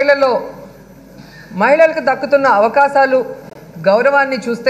ఏళ్లలో మహిళలకు దక్కుతున్న అవకాశాలు గౌరవాన్ని చూస్తే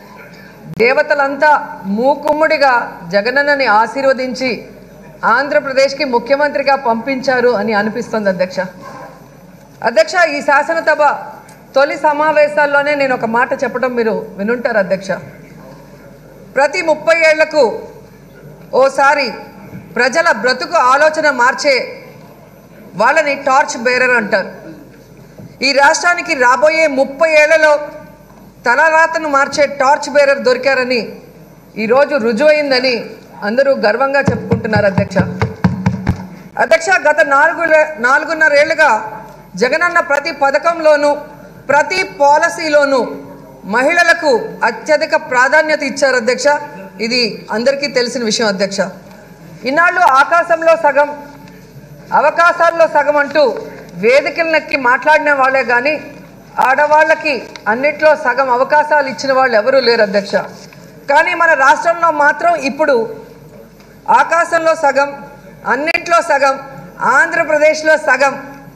దేవతలంతా మూకుమ్ముడిగా జగనన్నని ఆశీర్వదించి ఆంధ్రప్రదేశ్కి ముఖ్యమంత్రిగా పంపించారు అని అనిపిస్తుంది అధ్యక్ష అధ్యక్ష ఈ శాసనసభ తొలి సమావేశాల్లోనే నేను ఒక మాట చెప్పడం మీరు వినుంటారు అధ్యక్ష ప్రతి ముప్పై ఏళ్లకు ఓసారి ప్రజల బ్రతుకు ఆలోచన మార్చే వాళ్ళని టార్చ్ బేరర్ అంటారు ఈ రాష్ట్రానికి రాబోయే ముప్పై ఏళ్లలో తలరాతను మార్చే టార్చ్ బేరర్ దొరికారని ఈరోజు రుజువైందని అందరూ గర్వంగా చెప్పుకుంటున్నారు అధ్యక్ష అధ్యక్ష గత నాలుగు నాలుగున్నరేళ్లుగా జగనన్న ప్రతి పథకంలోనూ ప్రతి పాలసీలోనూ మహిళలకు అత్యధిక ప్రాధాన్యత ఇచ్చారు అధ్యక్ష ఇది అందరికీ తెలిసిన విషయం అధ్యక్ష ఇన్నాళ్ళు ఆకాశంలో సగం అవకాశాల్లో సగం అంటూ వేదికలనెక్కి మాట్లాడిన వాళ్ళే కానీ ఆడవాళ్ళకి అన్నిట్లో సగం అవకాశాలు ఇచ్చిన వాళ్ళు ఎవరూ లేరు అధ్యక్ష కానీ మన రాష్ట్రంలో మాత్రం ఇప్పుడు ఆకాశంలో సగం అన్నింట్లో సగం ఆంధ్రప్రదేశ్లో సగం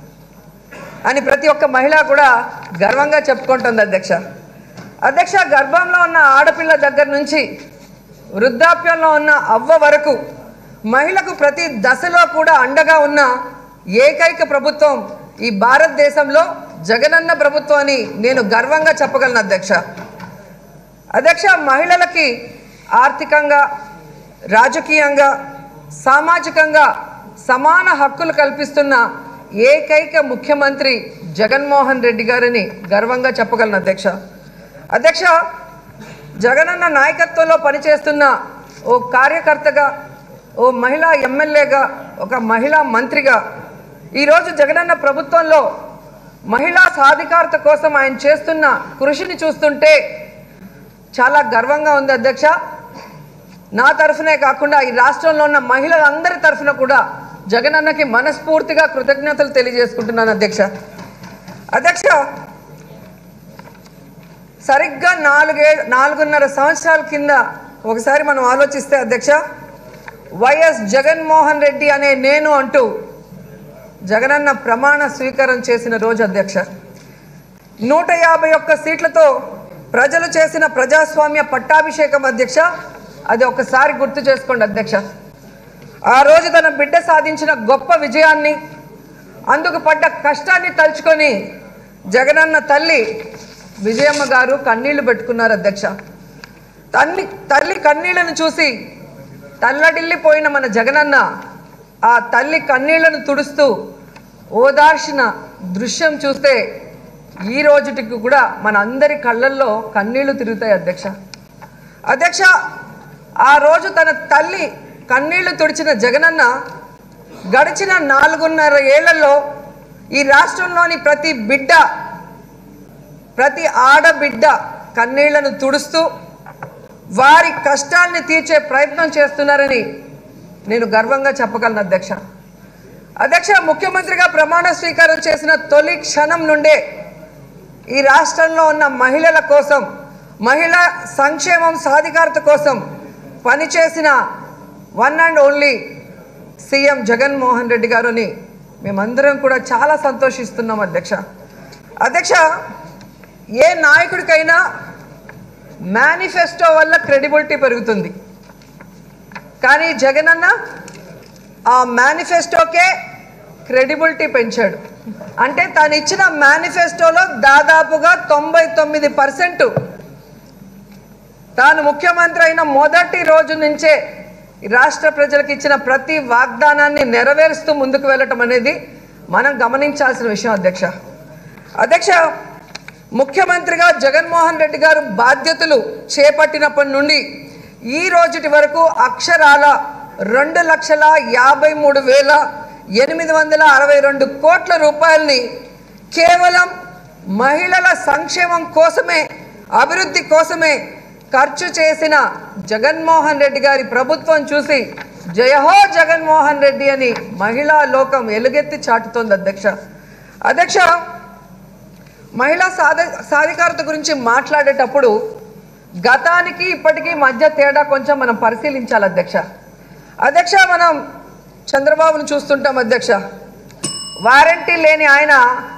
అని ప్రతి ఒక్క మహిళ కూడా గర్వంగా చెప్పుకుంటుంది అధ్యక్ష అధ్యక్ష గర్భంలో ఉన్న ఆడపిల్ల దగ్గర నుంచి వృద్ధాప్యంలో ఉన్న అవ్వ వరకు మహిళకు ప్రతి దశలో కూడా అండగా ఉన్న ఏకైక ప్రభుత్వం ఈ భారతదేశంలో జగనన్న ప్రభుత్వం అని నేను గర్వంగా చెప్పగలను అధ్యక్ష అధ్యక్ష మహిళలకి ఆర్థికంగా రాజకీయంగా సామాజికంగా సమాన హక్కులు కల్పిస్తున్న ఏకైక ముఖ్యమంత్రి జగన్మోహన్ రెడ్డి గారిని గర్వంగా చెప్పగలను అధ్యక్ష అధ్యక్ష జగనన్న నాయకత్వంలో పనిచేస్తున్న ఓ కార్యకర్తగా ఓ మహిళా ఎమ్మెల్యేగా ఒక మహిళా మంత్రిగా ఈరోజు జగనన్న ప్రభుత్వంలో మహిళా సాధికారత కోసం ఆయన చేస్తున్న కృషిని చూస్తుంటే చాలా గర్వంగా ఉంది అధ్యక్ష నా తరఫునే కాకుండా ఈ రాష్ట్రంలో ఉన్న మహిళలందరి తరఫున కూడా జగనన్నకి మనస్ఫూర్తిగా కృతజ్ఞతలు తెలియజేసుకుంటున్నాను అధ్యక్ష అధ్యక్ష సరిగ్గా నాలుగే నాలుగున్నర సంవత్సరాల కింద ఒకసారి మనం ఆలోచిస్తే అధ్యక్ష వైఎస్ జగన్మోహన్ రెడ్డి అనే నేను అంటూ జగనన్న ప్రమాణ స్వీకారం చేసిన రోజు అధ్యక్ష నూట యాభై ఒక్క సీట్లతో ప్రజలు చేసిన ప్రజాస్వామ్య పట్టాభిషేకం అధ్యక్ష అది ఒకసారి గుర్తు చేసుకోండి అధ్యక్ష ఆ రోజు తన బిడ్డ సాధించిన గొప్ప విజయాన్ని అందుకు పడ్డ కష్టాన్ని తలుచుకొని జగనన్న తల్లి విజయమ్మ గారు కన్నీళ్లు పెట్టుకున్నారు అధ్యక్ష తల్లి తల్లి కన్నీళ్లను చూసి తల్లడిల్లిపోయిన మన జగనన్న ఆ తల్లి కన్నీళ్లను తుడుస్తూ ఓదార్చిన దృశ్యం చూస్తే ఈ రోజుటికి కూడా మన అందరి కళ్ళల్లో కన్నీళ్లు తిరుగుతాయి అధ్యక్ష అధ్యక్ష ఆ రోజు తన తల్లి కన్నీళ్లు తుడిచిన జగనన్న గడిచిన నాలుగున్నర ఏళ్లలో ఈ రాష్ట్రంలోని ప్రతి బిడ్డ ప్రతి ఆడబిడ్డ కన్నీళ్లను తుడుస్తూ వారి కష్టాల్ని తీర్చే ప్రయత్నం చేస్తున్నారని నేను గర్వంగా చెప్పగలను అధ్యక్ష అధ్యక్ష ముఖ్యమంత్రిగా ప్రమాణ స్వీకారం చేసిన తొలి క్షణం నుండే ఈ రాష్ట్రంలో ఉన్న మహిళల కోసం మహిళా సంక్షేమం సాధికారత కోసం పనిచేసిన one and only CM Jaganmohan Reddy గారుని మేమందరం కూడా చాలా సంతోషిస్తున్నాం అధ్యక్ష అధ్యక్ష ఏ నాయకుడికైనా మేనిఫెస్టో వల్ల క్రెడిబిలిటీ పెరుగుతుంది కానీ జగనన్న ఆ మేనిఫెస్టోకే క్రెడిబిలిటీ పెంచాడు అంటే తాను ఇచ్చిన మేనిఫెస్టోలో దాదాపుగా తొంభై తొమ్మిది పర్సెంట్ తాను ముఖ్యమంత్రి అయిన మొదటి రోజు నుంచే ఈ రాష్ట్ర ప్రజలకు ఇచ్చిన ప్రతి వాగ్దానాన్ని నెరవేరుస్తూ ముందుకు వెళ్ళటం అనేది మనం గమనించాల్సిన విషయం అధ్యక్ష అధ్యక్ష ముఖ్యమంత్రిగా జగన్మోహన్ రెడ్డి గారు బాధ్యతలు చేపట్టినప్పటి నుండి ఈ రోజుటి వరకు అక్షరాల రెండు లక్షల యాభై మూడు వేల ఎనిమిది వందల అరవై రెండు కోట్ల రూపాయలని కేవలం మహిళల సంక్షేమం కోసమే అభివృద్ధి కోసమే ఖర్చు చేసిన జగన్మోహన్ రెడ్డి గారి ప్రభుత్వం చూసి జయహో జగన్మోహన్ రెడ్డి అని మహిళా లోకం ఎలుగెత్తి చాటుతోంది అధ్యక్ష అధ్యక్ష మహిళా సాధ సాధికారత గురించి మాట్లాడేటప్పుడు గతానికి ఇప్పటికీ మధ్య తేడా కొంచెం మనం పరిశీలించాలి అధ్యక్ష అధ్యక్ష మనం చంద్రబాబును చూస్తుంటాం అధ్యక్ష వారంటీ లేని ఆయన